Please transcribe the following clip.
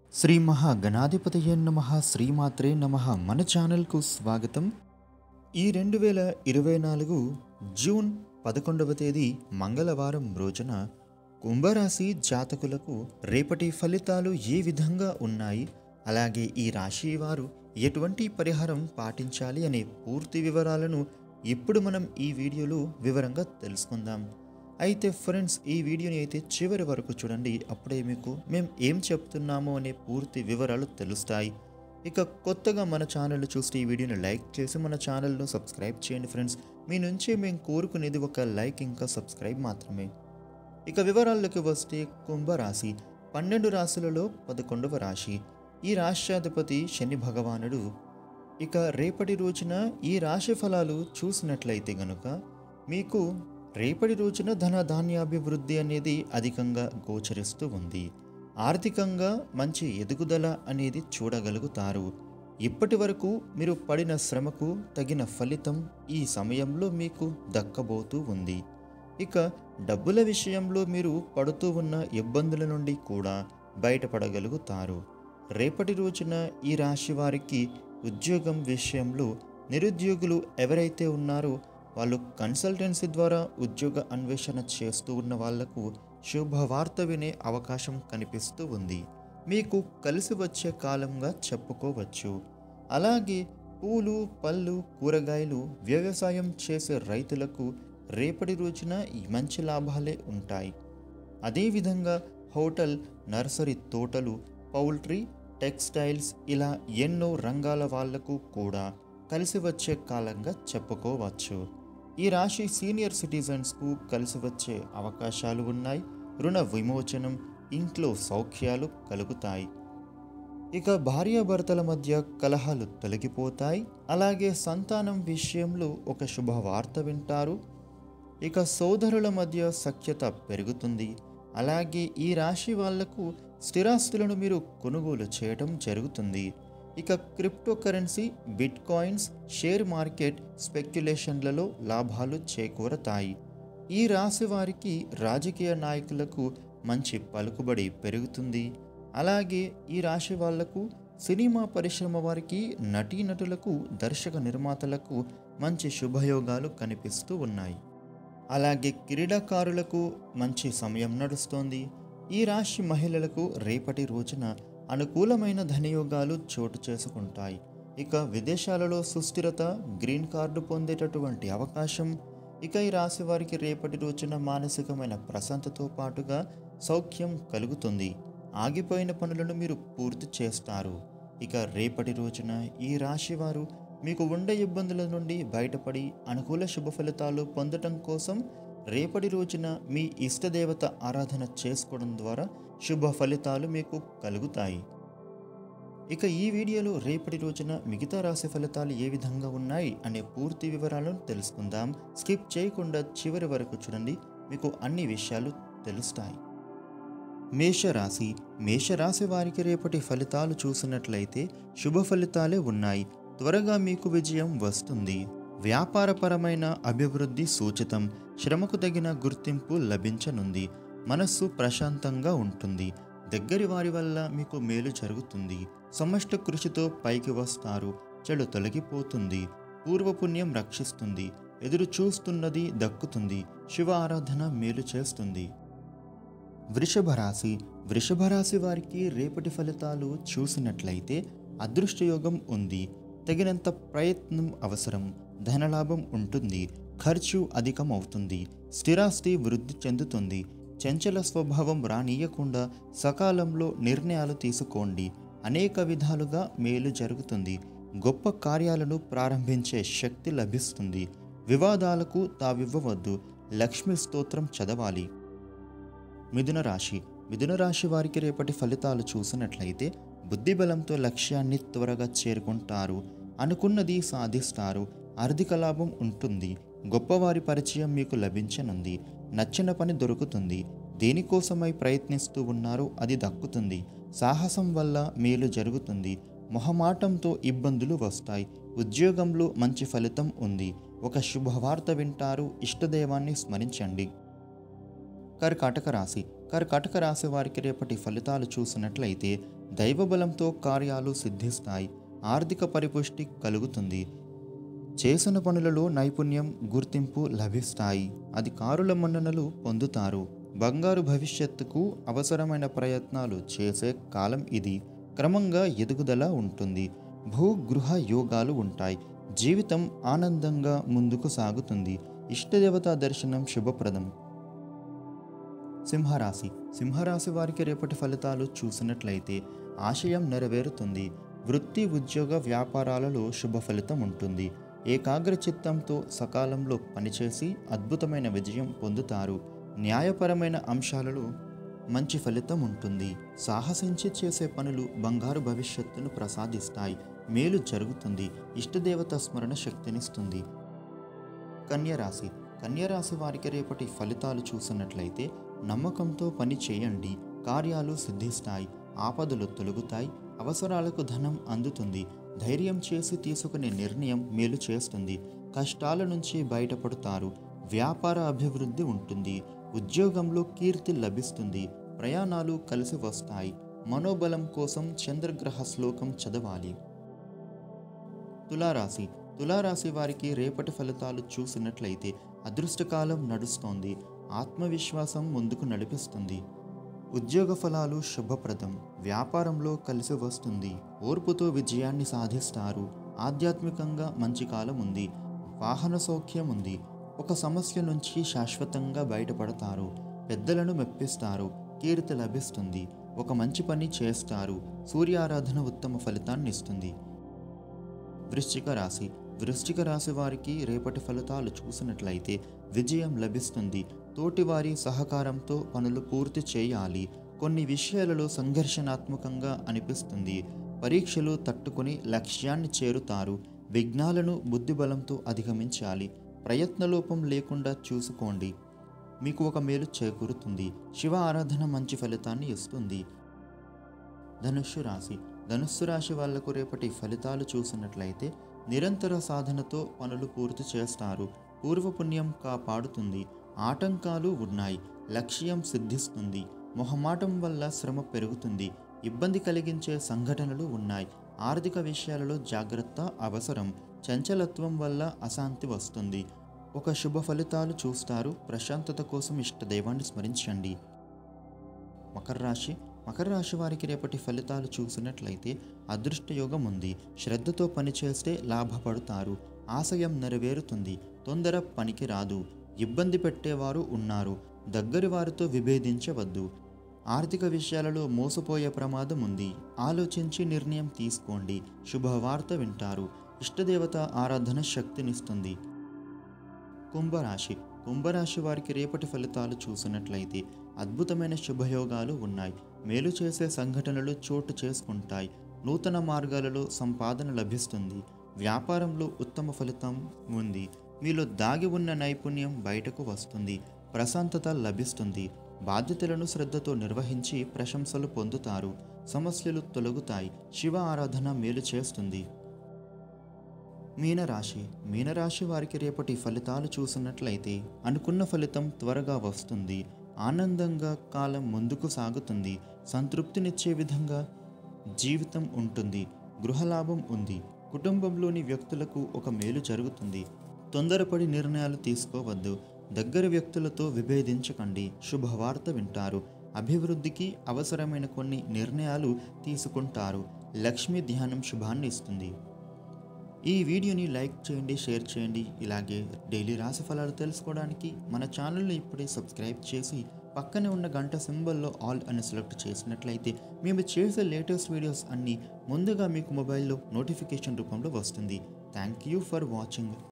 శ్రీ మహాగణాధిపతయ నమ శ్రీమాత్రే నమ మన ఛానల్కు స్వాగతం ఈ రెండు వేల ఇరవై నాలుగు జూన్ పదకొండవ తేదీ మంగళవారం రోజున కుంభరాశి జాతకులకు రేపటి ఫలితాలు ఏ విధంగా ఉన్నాయి అలాగే ఈ రాశి వారు ఎటువంటి పరిహారం పాటించాలి అనే పూర్తి వివరాలను ఇప్పుడు మనం ఈ వీడియోలో వివరంగా తెలుసుకుందాం అయితే ఫ్రెండ్స్ ఈ వీడియోని అయితే చివరి వరకు చూడండి అప్పుడే మీకు మేము ఏం చెప్తున్నామో అనే పూర్తి వివరాలు తెలుస్తాయి ఇక కొత్తగా మన ఛానల్ చూస్తే ఈ వీడియోని లైక్ చేసి మన ఛానల్ను సబ్స్క్రైబ్ చేయండి ఫ్రెండ్స్ మీ నుంచి మేము కోరుకునేది ఒక లైక్ ఇంకా సబ్స్క్రైబ్ మాత్రమే ఇక వివరాల్లోకి వస్తే కుంభరాశి పన్నెండు రాశులలో పదకొండవ రాశి ఈ రాష్ట్రాధిపతి శని భగవానుడు ఇక రేపటి రోజున ఈ రాశి ఫలాలు చూసినట్లయితే గనుక మీకు రేపటి రోజున ధన ధాన్యాభివృద్ధి అనేది అధికంగా గోచరిస్తూ ఉంది ఆర్థికంగా మంచి ఎదుగుదల అనేది చూడగలుగుతారు ఇప్పటి వరకు మీరు పడిన శ్రమకు తగిన ఫలితం ఈ సమయంలో మీకు దక్కబోతూ ఉంది ఇక డబ్బుల విషయంలో మీరు పడుతూ ఉన్న ఇబ్బందుల నుండి కూడా బయటపడగలుగుతారు రేపటి రోజున ఈ రాశి వారికి ఉద్యోగం విషయంలో నిరుద్యోగులు ఎవరైతే ఉన్నారో వాళ్ళు కన్సల్టెన్సీ ద్వారా ఉద్యోగ అన్వేషణ చేస్తూ ఉన్న వాళ్లకు శుభవార్త వినే అవకాశం కనిపిస్తూ ఉంది మీకు కలిసి వచ్చే కాలంగా చెప్పుకోవచ్చు అలాగే పూలు పళ్ళు కూరగాయలు వ్యవసాయం చేసే రైతులకు రేపటి రోజున ఈ మంచి లాభాలే ఉంటాయి అదేవిధంగా హోటల్ నర్సరీ తోటలు పౌల్ట్రీ టెక్స్టైల్స్ ఇలా ఎన్నో రంగాల వాళ్లకు కూడా కలిసి వచ్చే కాలంగా చెప్పుకోవచ్చు ఈ రాశి సీనియర్ సిటిజన్స్కు కలిసి వచ్చే అవకాశాలు ఉన్నాయి రుణ విమోచనం ఇంట్లో సౌఖ్యాలు కలుగుతాయి ఇక భార్యాభర్తల మధ్య కలహాలు తొలగిపోతాయి అలాగే సంతానం విషయంలో ఒక శుభవార్త వింటారు ఇక సోదరుల మధ్య సఖ్యత పెరుగుతుంది అలాగే ఈ రాశి వాళ్లకు స్థిరాస్తులను మీరు కొనుగోలు చేయటం జరుగుతుంది ఇక crypto currency bit coins share market స్పెక్యులేషన్లలో లాభాలు చేకూరతాయి ఈ రాశి వారికి రాజకీయ నాయకులకు మంచి పలుకుబడి పెరుగుతుంది అలాగే ఈ రాశి వాళ్లకు సినిమా పరిశ్రమ వారికి నటీనటులకు దర్శక నిర్మాతలకు మంచి శుభయోగాలు కనిపిస్తూ ఉన్నాయి అలాగే క్రీడాకారులకు మంచి సమయం నడుస్తోంది ఈ రాశి మహిళలకు రేపటి రోజున అనుకూలమైన ధనయోగాలు చోటు చేసుకుంటాయి ఇక విదేశాలలో సుస్థిరత గ్రీన్ కార్డు పొందేటటువంటి అవకాశం ఇక ఈ రాశి వారికి రేపటి రోజున మానసికమైన ప్రశాంతతో పాటుగా సౌఖ్యం కలుగుతుంది ఆగిపోయిన పనులను మీరు పూర్తి చేస్తారు ఇక రేపటి రోజున ఈ రాశి వారు మీకు ఉండే ఇబ్బందుల నుండి బయటపడి అనుకూల శుభ ఫలితాలు పొందటం కోసం రేపటి రోజున మీ ఇష్టదేవత ఆరాధన చేసుకోవడం ద్వారా శుభ ఫలితాలు మీకు కలుగుతాయి ఇక ఈ వీడియోలో రేపటి రోజున మిగతా రాశి ఫలితాలు ఏ విధంగా ఉన్నాయి అనే పూర్తి వివరాలను తెలుసుకుందాం స్కిప్ చేయకుండా చివరి వరకు చూడండి మీకు అన్ని విషయాలు తెలుస్తాయి మేషరాశి మేషరాశి వారికి రేపటి ఫలితాలు చూసినట్లయితే శుభ ఫలితాలే ఉన్నాయి త్వరగా మీకు విజయం వస్తుంది వ్యాపారపరమైన అభివృద్ధి సూచితం శ్రమకు తగిన గుర్తింపు లభించనుంది మనస్సు ప్రశాంతంగా ఉంటుంది దగ్గరి వారి వల్ల మీకు మేలు జరుగుతుంది సమష్ట కృషితో పైకి వస్తారు చెడు తొలగిపోతుంది పూర్వపుణ్యం రక్షిస్తుంది ఎదురు చూస్తున్నది దక్కుతుంది శివ ఆరాధన మేలు చేస్తుంది వృషభ రాశి వృషభ రాశి వారికి రేపటి ఫలితాలు చూసినట్లయితే అదృష్టయోగం ఉంది తగినంత ప్రయత్నం అవసరం ధనలాభం ఉంటుంది ఖర్చు అధికం అవుతుంది స్థిరాస్తి వృద్ధి చెందుతుంది చంచల స్వభావం రానియకుండా సకాలంలో నిర్ణయాలు తీసుకోండి అనేక విధాలుగా మేలు జరుగుతుంది గొప్ప కార్యాలను ప్రారంభించే శక్తి లభిస్తుంది వివాదాలకు తావివ్వవద్దు లక్ష్మీ స్తోత్రం చదవాలి మిథున రాశి మిథున రాశి వారికి రేపటి ఫలితాలు చూసినట్లయితే బుద్ధిబలంతో లక్ష్యాన్ని త్వరగా చేరుకుంటారు అనుకున్నది సాధిస్తారు ఆర్థిక లాభం ఉంటుంది గొప్పవారి పరిచయం మీకు లభించనుంది నచ్చిన పని దొరుకుతుంది దేనికోసమై ప్రయత్నిస్తూ ఉన్నారో అది దక్కుతుంది సాహసం వల్ల మేలు జరుగుతుంది మొహమాటంతో ఇబ్బందులు వస్తాయి ఉద్యోగంలో మంచి ఫలితం ఉంది ఒక శుభవార్త వింటారు ఇష్టదైవాన్ని స్మరించండి కర్కాటక రాశి కర్కాటక రాశి వారికి రేపటి ఫలితాలు చూసినట్లయితే దైవబలంతో కార్యాలు సిద్ధిస్తాయి ఆర్థిక పరిపుష్టి కలుగుతుంది చేసిన పనులలో నైపుణ్యం గుర్తింపు లభిస్తాయి అధికారుల మన్ననలు పొందుతారు బంగారు భవిష్యత్తుకు అవసరమైన ప్రయత్నాలు చేసే కాలం ఇది క్రమంగా ఎదుగుదల ఉంటుంది భూగృహ యోగాలు ఉంటాయి జీవితం ఆనందంగా ముందుకు సాగుతుంది ఇష్టదేవతా దర్శనం శుభప్రదం సింహరాశి సింహరాశి వారికి రేపటి ఫలితాలు చూసినట్లయితే ఆశయం నెరవేరుతుంది వృత్తి ఉద్యోగ వ్యాపారాలలో శుభ ఫలితం ఉంటుంది ఏకాగ్ర చిత్తంతో సకాలంలో పనిచేసి అద్భుతమైన విజయం పొందుతారు న్యాయపరమైన అంశాలలో మంచి ఫలితం ఉంటుంది సాహసించి చేసే పనులు బంగారు భవిష్యత్తును ప్రసాదిస్తాయి మేలు జరుగుతుంది ఇష్టదేవత స్మరణ శక్తినిస్తుంది కన్యరాశి కన్యరాశి వారికి రేపటి ఫలితాలు చూసినట్లయితే నమ్మకంతో పని చేయండి కార్యాలు సిద్ధిస్తాయి ఆపదలు తొలగుతాయి అవసరాలకు ధనం అందుతుంది ధైర్యం చేసి తీసుకునే నిర్ణయం మేలు చేస్తుంది కష్టాల నుంచి బయటపడతారు వ్యాపార అభివృద్ధి ఉంటుంది ఉద్యోగంలో కీర్తి లభిస్తుంది ప్రయాణాలు కలిసి వస్తాయి మనోబలం కోసం చంద్రగ్రహ శ్లోకం చదవాలి తులారాశి తులారాశి వారికి రేపటి ఫలితాలు చూసినట్లయితే అదృష్టకాలం నడుస్తోంది ఆత్మవిశ్వాసం ముందుకు నడిపిస్తుంది ఉద్యోగ ఫలాలు శుభప్రదం వ్యాపారంలో కలిసి వస్తుంది ఓర్పుతో విజయాన్ని సాధిస్తారు ఆధ్యాత్మికంగా మంచి కాలం ఉంది వాహన సౌఖ్యం ఉంది ఒక సమస్య నుంచి శాశ్వతంగా బయటపడతారు పెద్దలను మెప్పిస్తారు కీర్తి లభిస్తుంది ఒక మంచి పని చేస్తారు సూర్యారాధన ఉత్తమ ఫలితాన్ని ఇస్తుంది వృశ్చిక రాశి వృశ్చిక రాశి వారికి రేపటి ఫలితాలు చూసినట్లయితే విజయం లభిస్తుంది తోటివారి సహకారంతో పనులు పూర్తి చేయాలి కొన్ని విషయాలలో సంఘర్షణాత్మకంగా అనిపిస్తుంది పరీక్షలు తట్టుకుని లక్ష్యాన్ని చేరుతారు విఘ్నాలను బుద్ధిబలంతో అధిగమించాలి ప్రయత్నలోపం లేకుండా చూసుకోండి మీకు ఒక మేలు చేకూరుతుంది శివ ఆరాధన మంచి ఫలితాన్ని ఇస్తుంది ధనుస్సు రాశి ధనుస్సు రాశి వాళ్లకు రేపటి ఫలితాలు చూసినట్లయితే నిరంతర సాధనతో పనులు పూర్తి చేస్తారు పూర్వపుణ్యం కాపాడుతుంది ఆటంకాలు ఉన్నాయి లక్ష్యం సిద్ధిస్తుంది మొహమాటం వల్ల శ్రమ పెరుగుతుంది ఇబ్బంది కలిగించే సంఘటనలు ఉన్నాయి ఆర్థిక విషయాలలో జాగ్రత్త అవసరం చంచలత్వం వల్ల అశాంతి వస్తుంది ఒక శుభ ఫలితాలు చూస్తారు ప్రశాంతత కోసం ఇష్టదైవాన్ని స్మరించండి మకర రాశి మకర రాశి వారికి రేపటి ఫలితాలు చూసినట్లయితే అదృష్టయోగం ఉంది శ్రద్ధతో పనిచేస్తే లాభపడతారు ఆశయం నెరవేరుతుంది తొందర పనికి రాదు ఇబ్బంది పెట్టేవారు ఉన్నారు దగ్గరి వారితో విభేదించవద్దు ఆర్థిక విషయాలలో మోసపోయే ప్రమాదం ఉంది ఆలోచించి నిర్ణయం తీసుకోండి శుభవార్త వింటారు ఇష్టదేవత ఆరాధన శక్తినిస్తుంది కుంభరాశి కుంభరాశి వారికి రేపటి ఫలితాలు చూసినట్లయితే అద్భుతమైన శుభయోగాలు ఉన్నాయి మేలు చేసే సంఘటనలు చోటు చేసుకుంటాయి నూతన మార్గాలలో సంపాదన లభిస్తుంది వ్యాపారంలో ఉత్తమ ఫలితం ఉంది మీలో దాగి ఉన్న నైపుణ్యం బయటకు వస్తుంది ప్రశాంతత లభిస్తుంది బాధ్యతలను శ్రద్ధతో నిర్వహించి ప్రశంసలు పొందుతారు సమస్యలు తొలగుతాయి శివ ఆరాధన మేలు చేస్తుంది మీనరాశి మీనరాశి వారికి రేపటి ఫలితాలు చూసినట్లయితే అనుకున్న ఫలితం త్వరగా వస్తుంది ఆనందంగా కాలం ముందుకు సాగుతుంది సంతృప్తినిచ్చే విధంగా జీవితం ఉంటుంది గృహలాభం ఉంది కుటుంబంలోని వ్యక్తులకు ఒక మేలు జరుగుతుంది తొందరపడి నిర్ణయాలు తీసుకోవద్దు దగ్గర వ్యక్తులతో విభేదించకండి శుభవార్త వింటారు అభివృద్ధికి అవసరమైన కొన్ని నిర్ణయాలు తీసుకుంటారు లక్ష్మీ ధ్యానం శుభాన్ని ఇస్తుంది ఈ వీడియోని లైక్ చేయండి షేర్ చేయండి ఇలాగే డైలీ రాశి ఫలాలు తెలుసుకోవడానికి మన ఛానల్ని ఇప్పుడే సబ్స్క్రైబ్ చేసి పక్కనే ఉన్న గంట సింబల్లో ఆల్ అని సెలెక్ట్ చేసినట్లయితే మేము చేసే లేటెస్ట్ వీడియోస్ అన్నీ ముందుగా మీకు మొబైల్లో నోటిఫికేషన్ రూపంలో వస్తుంది థ్యాంక్ యూ ఫర్ వాచింగ్